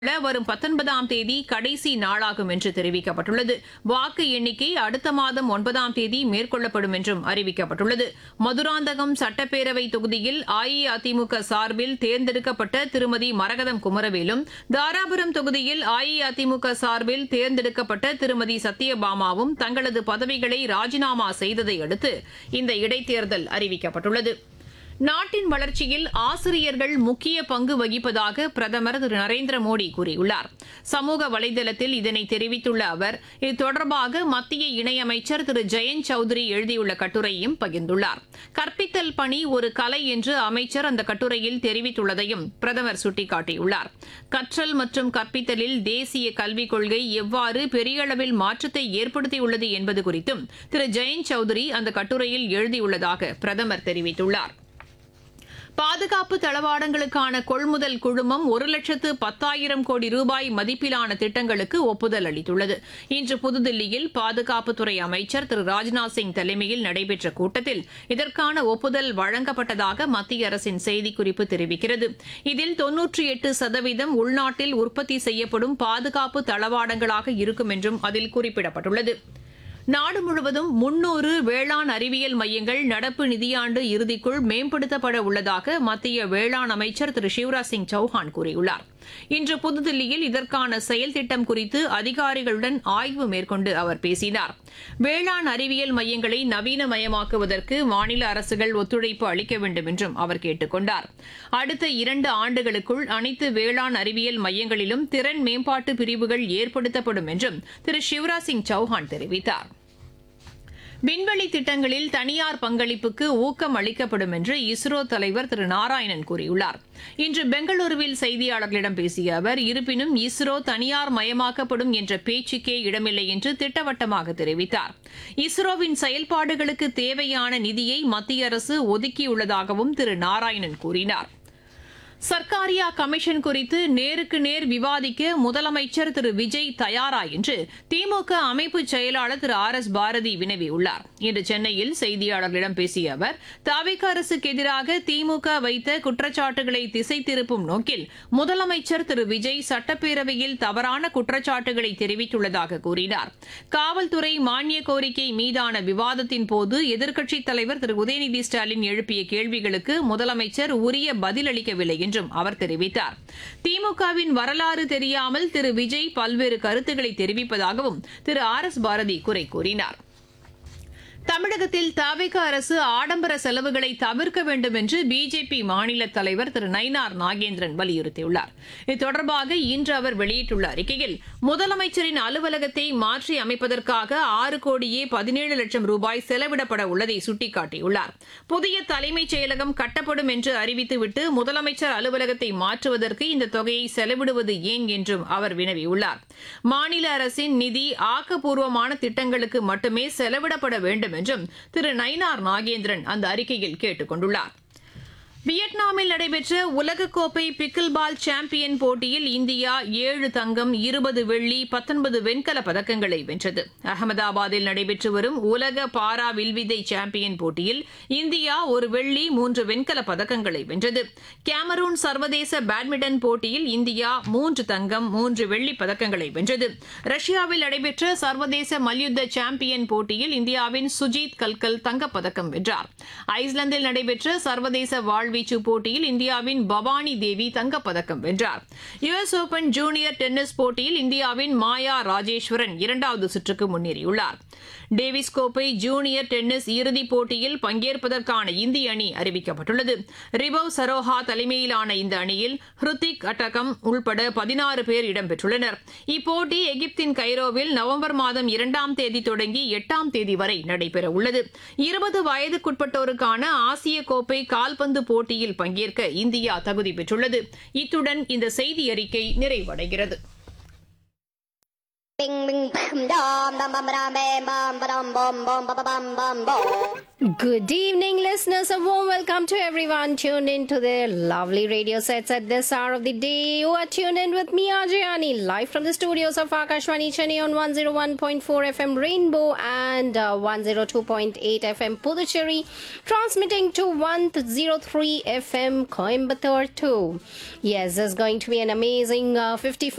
வரும் பத்தொன்பதாம் தேதி கடைசி நாளாகும் என்று தெரிவிக்கப்பட்டுள்ளது வாக்கு எண்ணிக்கை அடுத்த மாதம் ஒன்பதாம் தேதி மேற்கொள்ளப்படும் என்றும் அறிவிக்கப்பட்டுள்ளது மதுராந்தகம் சட்டப்பேரவை தொகுதியில் அஇஅதிமுக சார்பில் தேர்ந்தெடுக்கப்பட்ட திருமதி மரகதம் குமரவேலும் தாராபுரம் தொகுதியில் அஇஅதிமுக சார்பில் தேர்ந்தெடுக்கப்பட்ட திருமதி சத்யபாமாவும் தங்களது பதவிகளை ராஜினாமா செய்ததை அடுத்து இந்த இடைத்தேர்தல் அறிவிக்கப்பட்டுள்ளது நாட்டின் வளர்ச்சியில் ஆசிரியர்கள் முக்கிய பங்கு வகிப்பதாக பிரதமர் திரு நரேந்திர மோடி கூறியுள்ளார் சமூக வலைதளத்தில் இதனை தெரிவித்துள்ள அவர் இது தொடர்பாக மத்திய இணையமைச்சர் திரு ஜெயந்த் சௌத்ரி எழுதியுள்ள கட்டுரையும் பகிர்ந்துள்ளார் கற்பித்தல் பணி ஒரு கலை என்று அமைச்சர் அந்த கட்டுரையில் தெரிவித்துள்ளதையும் பிரதமர் சுட்டிக்காட்டியுள்ளார் கற்றல் மற்றும் கற்பித்தலில் தேசிய கல்விக் கொள்கை எவ்வாறு பெரிய அளவில் மாற்றத்தை ஏற்படுத்தியுள்ளது என்பது குறித்தும் திரு ஜெயந்த் சௌத்ரி அந்த கட்டுரையில் எழுதியுள்ளதாக பிரதமர் தெரிவித்துள்ளார் பாதுகாப்பு தளவாடங்களுக்கான கொள்முதல் குழுமம் ஒரு லட்சத்து பத்தாயிரம் கோடி ரூபாய் மதிப்பிலான திட்டங்களுக்கு ஒப்புதல் அளித்துள்ளது இன்று புதுதில்லியில் பாதுகாப்புத்துறை அமைச்சர் திரு ராஜ்நாத் சிங் தலைமையில் நடைபெற்ற கூட்டத்தில் இதற்கான ஒப்புதல் வழங்கப்பட்டதாக மத்திய அரசின் செய்திக்குறிப்பு தெரிவிக்கிறது இதில் தொன்னூற்றி எட்டு சதவீதம் உள்நாட்டில் உற்பத்தி செய்யப்படும் பாதுகாப்பு தளவாடங்களாக இருக்கும் என்றும் அதில் குறிப்பிடப்பட்டுள்ளது நாடு முழுவதும் முன்னூறு வேளாண் அறிவியல் மையங்கள் நடப்பு நிதியாண்டு இறுதிக்குள் மேம்படுத்தப்பட உள்ளதாக மத்திய வேளாண் அமைச்சர் திரு சிவராஜ் சிங் சௌஹான் கூறியுள்ளார் இன்று புதுதில்லியில் இதற்கான செயல் திட்டம் குறித்து அதிகாரிகளுடன் ஆய்வு மேற்கொண்டு அவர் பேசினார் வேளாண் அறிவியல் மையங்களை நவீனமயமாக்குவதற்கு மாநில அரசுகள் ஒத்துழைப்பு அளிக்க வேண்டும் என்றும் அவர் கேட்டுக் கொண்டார் அடுத்த இரண்டு ஆண்டுகளுக்குள் அனைத்து வேளாண் அறிவியல் மையங்களிலும் திறன் மேம்பாட்டு பிரிவுகள் ஏற்படுத்தப்படும் என்றும் திரு சிவராஜ் சிங் சௌஹான் தெரிவித்தார் விண்வெளி திட்டங்களில் தனியார் பங்களிப்புக்கு ஊக்கம் அளிக்கப்படும் என்று இஸ்ரோ தலைவர் திரு நாராயணன் கூறியுள்ளார் இன்று பெங்களூருவில் செய்தியாளர்களிடம் பேசிய அவர் இருப்பினும் இஸ்ரோ தனியார் மயமாக்கப்படும் என்ற பேச்சுக்கே இடமில்லை என்று திட்டவட்டமாக தெரிவித்தார் இஸ்ரோவின் செயல்பாடுகளுக்கு தேவையான நிதியை மத்திய அரசு ஒதுக்கியுள்ளதாகவும் திரு நாராயணன் கூறினார் சர்க்காரியா கமிஷன் குறித்து நேருக்கு நேர் விவாதிக்க முதலமைச்சர் திரு விஜய் தயாரா என்று திமுக அமைப்பு செயலாளர் திரு ஆர் எஸ் பாரதி வினவியுள்ளார் இன்று சென்னையில் செய்தியாளர்களிடம் பேசிய அவர் தாவிக அரசுக்கு எதிராக திமுக வைத்த குற்றச்சாட்டுகளை திசை திருப்பும் நோக்கில் முதலமைச்சர் திரு விஜய் சட்டப்பேரவையில் தவறான குற்றச்சாட்டுகளை தெரிவித்துள்ளதாக கூறினார் காவல்துறை மானிய கோரிக்கை மீதான விவாதத்தின் போது எதிர்க்கட்சித் தலைவர் திரு உதயநிதி ஸ்டாலின் எழுப்பிய கேள்விகளுக்கு முதலமைச்சர் உரிய பதிலளிக்கவில்லை என்றும் அவர் தெரிவித்தார் திமுகவின் வரலாறு தெரியாமல் திரு விஜய் பல்வேறு கருத்துக்களை தெரிவிப்பதாகவும் திரு ஆர் எஸ் பாரதி குறை கூறினார் தமிழகத்தில் தவிக அரசு ஆடம்பர செலவுகளை தவிர்க்க வேண்டும் என்று பிஜேபி மாநில தலைவர் திரு நயினார் நாகேந்திரன் வலியுறுத்தியுள்ளார் இது தொடர்பாக இன்று அவர் வெளியிட்டுள்ள அறிக்கையில் முதலமைச்சரின் அலுவலகத்தை மாற்றி அமைப்பதற்காக ஆறு கோடியே பதினேழு லட்சம் ரூபாய் செலவிடப்பட உள்ளதை சுட்டிக்காட்டியுள்ளார் புதிய தலைமைச் செயலகம் கட்டப்படும் என்று அறிவித்துவிட்டு முதலமைச்சர் அலுவலகத்தை மாற்றுவதற்கு இந்த தொகையை செலவிடுவது ஏன் என்றும் அவர் வினவியுள்ளார் மாநில அரசின் நிதி ஆக்கப்பூர்வமான திட்டங்களுக்கு மட்டுமே செலவிடப்பட வேண்டும் என்றும் திரு நயினார் நாகேந்திரன் அந்த அறிக்கையில் கேட்டுக் கொண்டுள்ளார் வியட்நாமில் நடைபெற்ற உலகக்கோப்பை பிக்கில் பால் சாம்பியன் போட்டியில் இந்தியா ஏழு தங்கம் இருபது வெள்ளி பத்தொன்பது வெண்கல பதக்கங்களை வென்றது அகமதாபாத்தில் நடைபெற்று வரும் உலக பாரா வில்வித்தை சாம்பியன் போட்டியில் இந்தியா ஒரு வெள்ளி மூன்று வெண்கல பதக்கங்களை வென்றது கேமரூன் சர்வதேச பேட்மிண்டன் போட்டியில் இந்தியா மூன்று தங்கம் மூன்று வெள்ளி பதக்கங்களை வென்றது ரஷ்யாவில் நடைபெற்ற சர்வதேச மல்யுத்த சாம்பியன் போட்டியில் இந்தியாவின் சுஜித் கல்கல் தங்கப்பதக்கம் வென்றார் ஐஸ்லாந்தில் நடைபெற்ற சர்வதேச வாழ்வீச்சு போட்டியில் இந்தியாவின் பவானி தேவி தங்கப்பதக்கம் வென்றார் யுஎஸ் ஓபன் ஜூனியர் டென்னிஸ் போட்டியில் இந்தியாவின் மாயா ராஜேஸ்வரன் இரண்டாவது சுற்றுக்கு முன்னேறியுள்ளார் டேவிஸ் கோப்பை ஜூனியர் டென்னிஸ் இறுதிப் போட்டியில் பங்கேற்பதற்கான இந்திய அணி அறிவிக்கப்பட்டுள்ளது ரிபவ் சரோஹா தலைமையிலான இந்த அணியில் ஹிருத்திக் அட்டகம் உள்பட பதினாறு பேர் இடம்பெற்றுள்ளனர் இப்போட்டி எகிப்தின் கைரோவில் நவம்பர் மாதம் இரண்டாம் தேதி தொடங்கி எட்டாம் தேதி வரை நடைபெற உள்ளது இருபது வயதுக்குட்பட்டோருக்கான ஆசிய கோப்பை கால்பந்து போட்டியில் பங்கேற்க இந்தியா தகுதி பெற்றுள்ளது இத்துடன் இந்த செய்தி அறிக்கை நிறைவடைகிறது Bing bing bam dum bum bum bum bam bum bum bum bum bum bum bum bum. Good evening, listeners. A warm welcome to everyone tuned in to their lovely radio sets at this hour of the day. You are tuned in with me, Ajayani, live from the studios of Akashwani Chennai on 101.4 FM Rainbow and uh, 102.8 FM Puducherry, transmitting to 103 FM Coimbatore too. Yes, this is going to be an amazing uh, 55